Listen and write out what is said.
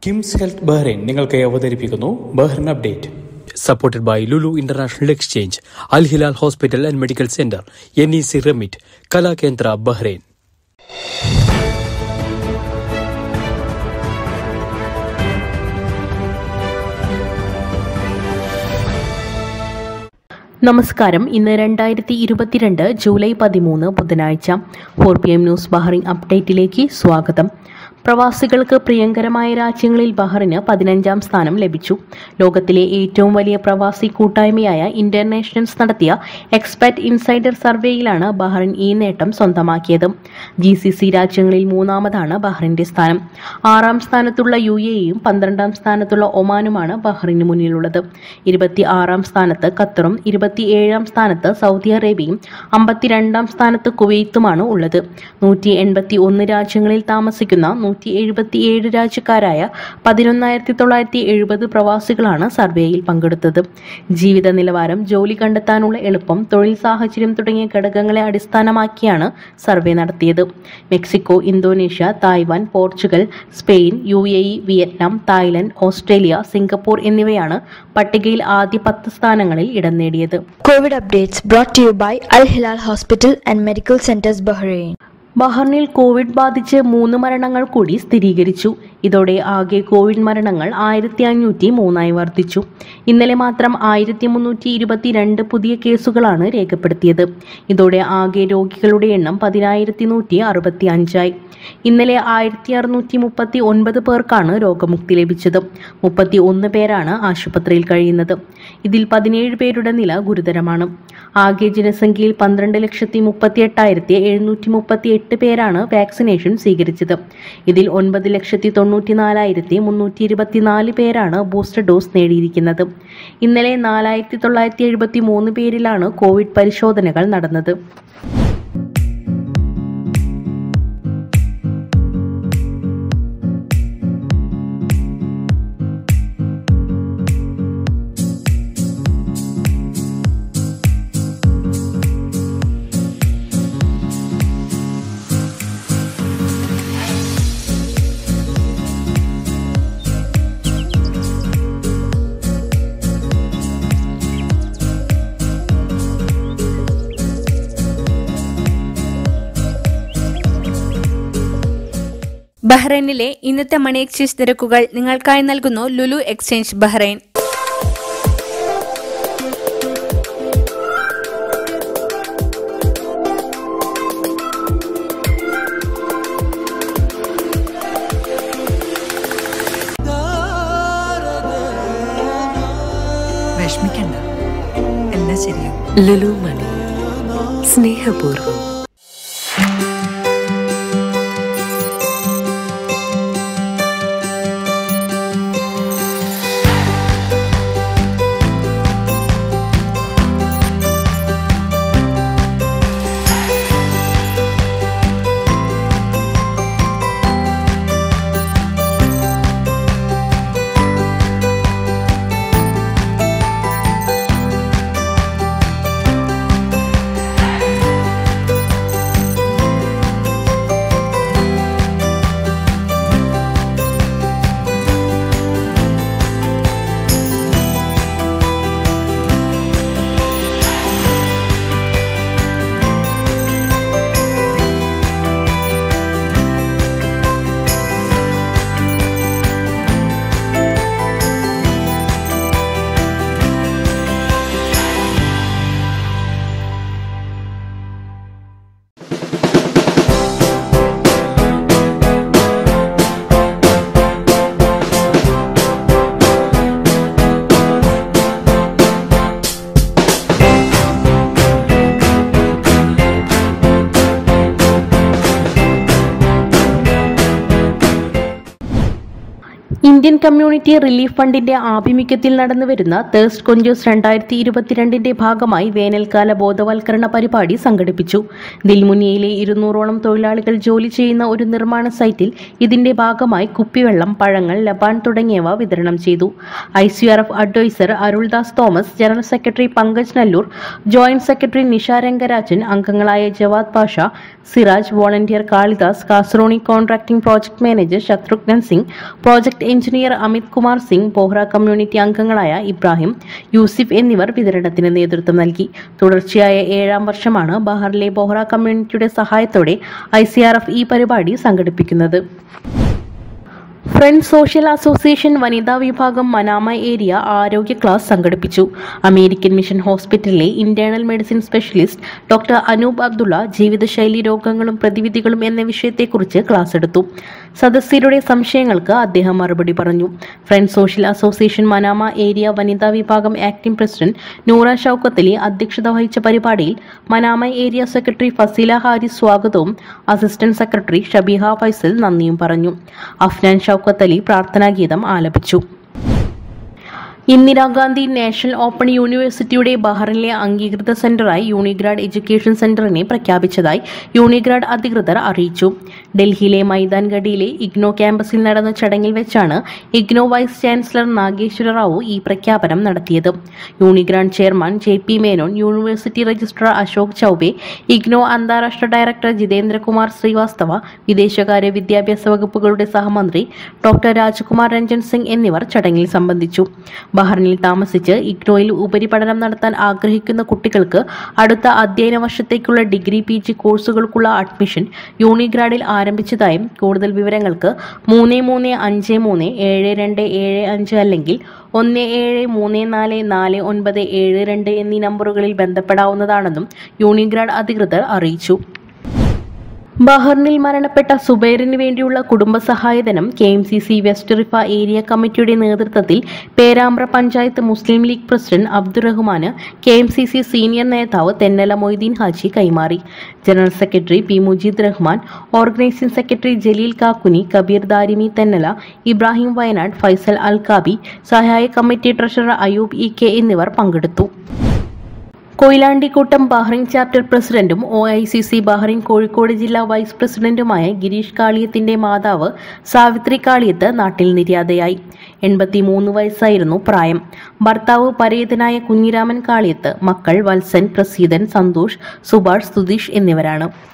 KIMS health Bahrain നിങ്ങൾക്കായി അവതരിപ്പിക്കുന്നു Bahrain update supported by Lulu international exchange Al Hilal hospital and medical centre N E C remit Kalakendra Bahrain നമസ്കാരം ഇന്ന് രണ്ടായിരത്തി ഇരുപത്തിരണ്ട് July പതിമൂന്ന് ബുധനാഴ്ച four P M news Bahrain അപ്ഡേറ്റിലേക്ക് സ്വാഗതം പ്രവാസികൾക്ക് പ്രിയങ്കരമായ രാജ്യങ്ങളിൽ ബഹറിന് പതിനഞ്ചാം സ്ഥാനം ലഭിച്ചു ലോകത്തിലെ ഏറ്റവും വലിയ പ്രവാസി കൂട്ടായ്മയായ ഇന്റർനാഷണൽസ് നടത്തിയ എക്സ്പെർട്ട് ഇൻസൈഡർ സർവേയിലാണ് ബഹ്റിൻ ഈ നേട്ടം സ്വന്തമാക്കിയത് ജി സി സി രാജ്യങ്ങളിൽ മൂന്നാമതാണ് ബഹ്റിന്റെ സ്ഥാനം ആറാം സ്ഥാനത്തുള്ള യു എയും പന്ത്രണ്ടാം സ്ഥാനത്തുള്ള ഒമാനുമാണ് ബഹ്റിന് മുന്നിലുള്ളത് ഇരുപത്തി ആറാം സ്ഥാനത്ത് ഖത്തറും ഇരുപത്തിയേഴാം സ്ഥാനത്ത് സൗദി അറേബ്യയും അമ്പത്തിരണ്ടാം സ്ഥാനത്ത് കുവൈത്തുമാണ് ഉള്ളത് നൂറ്റി എൺപത്തി ഒന്ന് രാജ്യങ്ങളിൽ താമസിക്കുന്ന നൂറ്റി എഴുപത്തിയേഴ് രാജ്യക്കാരായ പതിനൊന്നായിരത്തി തൊള്ളായിരത്തി എഴുപത് പ്രവാസികളാണ് സർവേയിൽ പങ്കെടുത്തത് ജീവിത നിലവാരം ജോലി കണ്ടെത്താനുള്ള എളുപ്പം തൊഴിൽ സാഹചര്യം തുടങ്ങിയ ഘടകങ്ങളെ അടിസ്ഥാനമാക്കിയാണ് സർവേ നടത്തിയത് Mexico Indonesia Taiwan Portugal Spain U A E Vietnam Thailand Australia Singapore എന്നിവയാണ് പട്ടികയിൽ ആദ്യ പത്ത് സ്ഥാനങ്ങളിൽ ഇടം നേടിയത് COVID updates brought to you by Al Hilal Hospital and Medical Centers Bahrain. ബഹ്റിനിൽ കോവിഡ് ബാധിച്ച് മൂന്ന് മരണങ്ങൾ കൂടി സ്ഥിരീകരിച്ചു ഇതോടെ ആകെ കോവിഡ് മരണങ്ങൾ ആയിരത്തി അഞ്ഞൂറ്റി മൂന്നായി വർദ്ധിച്ചു ഇന്നലെ മാത്രം ആയിരത്തി മുന്നൂറ്റി ഇരുപത്തിരണ്ട് പുതിയ കേസുകളാണ് രേഖപ്പെടുത്തിയത് ഇതോടെ ആകെ രോഗികളുടെ എണ്ണം പതിനായിരത്തി നൂറ്റി അറുപത്തി അഞ്ചായി ഇന്നലെ ആയിരത്തി അറുന്നൂറ്റി മുപ്പത്തി ഒൻപത് പേർക്കാണ് രോഗമുക്തി ലഭിച്ചത് മുപ്പത്തി ഒന്ന് പേരാണ് ആശുപത്രിയിൽ കഴിയുന്നത് ഇതിൽ പതിനേഴ് പേരുടെ നില ഗുരുതരമാണ് ആകെ ജനസംഖ്യയിൽ പന്ത്രണ്ട് ലക്ഷത്തി മുപ്പത്തി എട്ടായിരത്തി എഴുന്നൂറ്റി മുപ്പത്തി എട്ട് പേരാണ് വാക്സിനേഷൻ സ്വീകരിച്ചത് ഇതിൽ ഒൻപത് ലക്ഷത്തി തൊണ്ണൂറ്റി നാലായിരത്തി മുന്നൂറ്റി ഇരുപത്തിനാല് പേരാണ് ബൂസ്റ്റർ ഡോസ് നേടിയിരിക്കുന്നത് ഇന്നലെ നാലായിരത്തി തൊള്ളായിരത്തി എഴുപത്തി മൂന്ന് പേരിലാണ് കോവിഡ് പരിശോധനകൾ നടന്നത് ബഹ്റൈനിലെ ഇന്നത്തെ മണി എക്സ്ചേഞ്ച് നിരക്കുകൾ നിങ്ങൾക്കായി നൽകുന്നു ലുലു എക്സ്ചേഞ്ച് ബഹ്റൈൻ വിഷമിക്കണ്ട എല്ലാം ശരിയാവും ലുലു മണി സ്നേഹപൂർവ്വം ഇന്ത്യൻ കമ്മ്യൂണിറ്റി റിലീഫ് ഫണ്ടിന്റെ ആഭിമുഖ്യത്തിൽ നടന്നുവരുന്ന തേഴ്സ്റ്റ് കൊഞ്ചോസ് രണ്ടായിരത്തി ഇരുപത്തിരണ്ടിന്റെ ഭാഗമായി വേനൽക്കാല ബോധവൽക്കരണ പരിപാടി സംഘടിപ്പിച്ചു ദിൽമുനിയയിലെ ഇരുന്നൂറോളം തൊഴിലാളികൾ ജോലി ചെയ്യുന്ന ഒരു നിർമ്മാണ സൈറ്റിൽ ഇതിന്റെ ഭാഗമായി കുപ്പിവെള്ളം പഴങ്ങൾ ലബാൻ തുടങ്ങിയവ വിതരണം ചെയ്തു I C R F adviser Aruldas Thomas general secretary Pankaj Nallur joint secretary Nisha Rangarajan അംഗങ്ങളായ ജവാദ് പാഷ സിറാജ് വോളണ്ടിയർ കാളിദാസ് കാസറോണി contracting project manager Shatrughan Singh project engineer Amit Kumar Singh Bohra community അംഗങ്ങളായ ഇബ്രാഹിം യൂസിഫ് എന്നിവർ വിതരണത്തിന് നേതൃത്വം നൽകി തുടർച്ചയായ ഏഴാം വർഷമാണ് ബഹറിലെ ബോഹ്റ കമ്മ്യൂണിറ്റിയുടെ സഹായത്തോടെ ഐ ഈ പരിപാടി സംഘടിപ്പിക്കുന്നത് ഫ്രണ്ട്സ് സോഷ്യൽ അസോസിയേഷൻ വനിതാ വിഭാഗം മനാമ ഏരിയ ആരോഗ്യ ക്ലാസ് സംഘടിപ്പിച്ചു അമേരിക്കൻ മിഷൻ ഹോസ്പിറ്റലിലെ internal medicine specialist doctor Anoop Abdulla ജീവിതശൈലി രോഗങ്ങളും പ്രതിവിധികളും എന്ന വിഷയത്തെക്കുറിച്ച് ക്ലാസ് എടുത്തു സദസ്യരുടെ സംശയങ്ങൾക്ക് അദ്ദേഹം മറുപടി പറഞ്ഞു friends social association Manama area വനിതാ വിഭാഗം ആക്ടിംഗ് പ്രസിഡന്റ് നൂറ ഷൌക്കത്തലി അധ്യക്ഷത വഹിച്ച പരിപാടിയിൽ Manama area secretary Faseela Haris സ്വാഗതവും അസിസ്റ്റന്റ് സെക്രട്ടറി ഷബീഹ ഫൈസൽ നന്ദിയും പറഞ്ഞു അഫ്നാൻ ഷൌക്കത്ത് അലി പ്രാർത്ഥനാഗീതം ആലപിച്ചു ഇന്ദിരാഗാന്ധി നാഷണൽ ഓപ്പൺ യൂണിവേഴ്സിറ്റിയുടെ ബഹ്റിനിലെ അംഗീകൃത സെന്ററായി യൂണിഗ്രാഡ് എഡ്യൂക്കേഷൻ സെന്ററിനെ പ്രഖ്യാപിച്ചതായി യൂണിഗ്രാഡ് അധികൃതർ അറിയിച്ചു ഡൽഹിയിലെ മൈതാൻഗഡിയിലെ ഇഗ്നോ ക്യാമ്പസിൽ നടന്ന ചടങ്ങിൽ വെച്ചാണ് ഇഗ്നോ വൈസ് ചാൻസലർ നാഗേശ്വര റാവു ഈ പ്രഖ്യാപനം നടത്തിയത് Unigrad chairman J P Menon university registrar Ashok Choubey IGNOU അന്താരാഷ്ട്ര ഡയറക്ടർ ജിതേന്ദ്രകുമാർ ശ്രീവാസ്തവ വിദേശകാര്യ വിദ്യാഭ്യാസ വകുപ്പുകളുടെ സഹമന്ത്രി ഡോക്ടർ രാജ്കുമാർ രഞ്ജൻ സിംഗ് എന്നിവർ ചടങ്ങിൽ സംബന്ധിച്ചു ബഹ്റിനിൽ താമസിച്ച് ഇഗ്നോയിൽ ഉപരിപഠനം നടത്താൻ ആഗ്രഹിക്കുന്ന കുട്ടികൾക്ക് അടുത്ത അധ്യയന വർഷത്തേക്കുള്ള ഡിഗ്രി പി ജി കോഴ്സുകൾക്കുള്ള അഡ്മിഷൻ യൂണിഗ്രാഡിൽ ആരംഭിച്ചതായും കൂടുതൽ വിവരങ്ങൾക്ക് മൂന്ന് മൂന്ന് അഞ്ച് മൂന്ന് ഏഴ് രണ്ട് ഏഴ് അഞ്ച് അല്ലെങ്കിൽ ഒന്ന് ഏഴ് മൂന്ന് നാല് നാല് ഒൻപത് ഏഴ് രണ്ട് എന്നീ നമ്പറുകളിൽ ബന്ധപ്പെടാവുന്നതാണെന്നും യൂണിഗ്രാഡ് അധികൃതർ അറിയിച്ചു ബഹറിനിൽ മരണപ്പെട്ട സുബൈറിന് വേണ്ടിയുള്ള കുടുംബസഹായധനം K M C C west Riffa area കമ്മിറ്റിയുടെ നേതൃത്വത്തിൽ പേരാമ്പ്ര പഞ്ചായത്ത് മുസ്ലിം ലീഗ് പ്രസിഡന്റ് അബ്ദുറഹ്മാന് K M C C senior നേതാവ് തെന്നല മൊയ്തീൻ ഹാജി കൈമാറി general secretary P Mujeed Rahman organising secretary Jaleel Kakkuni Kabeer Darimi Thennala Ibrahim Wayanad Faisal Alkabi സഹായ committee treasurer Ayub E K എന്നിവർ പങ്കെടുത്തു കൊയിലാണ്ടിക്കൂട്ടം ബഹ്റിൻ ചാപ്റ്റർ പ്രസിഡന്റും O I C C Bahrain Kozhikode ജില്ലാ വൈസ് പ്രസിഡന്റുമായ ഗിരീഷ് കാളിയത്തിന്റെ മാതാവ് സാവിത്രി കാളിയത്ത് നാട്ടിൽ നിര്യാതയായി എൺപത്തിമൂന്ന് വയസ്സായിരുന്നു പ്രായം ഭർത്താവ് പരേതനായ കുഞ്ഞിരാമൻ കാളിയത്ത് മക്കൾ വത്സൻ പ്രസീതൻ സന്തോഷ് സുഭാഷ് സുധീഷ് എന്നിവരാണ്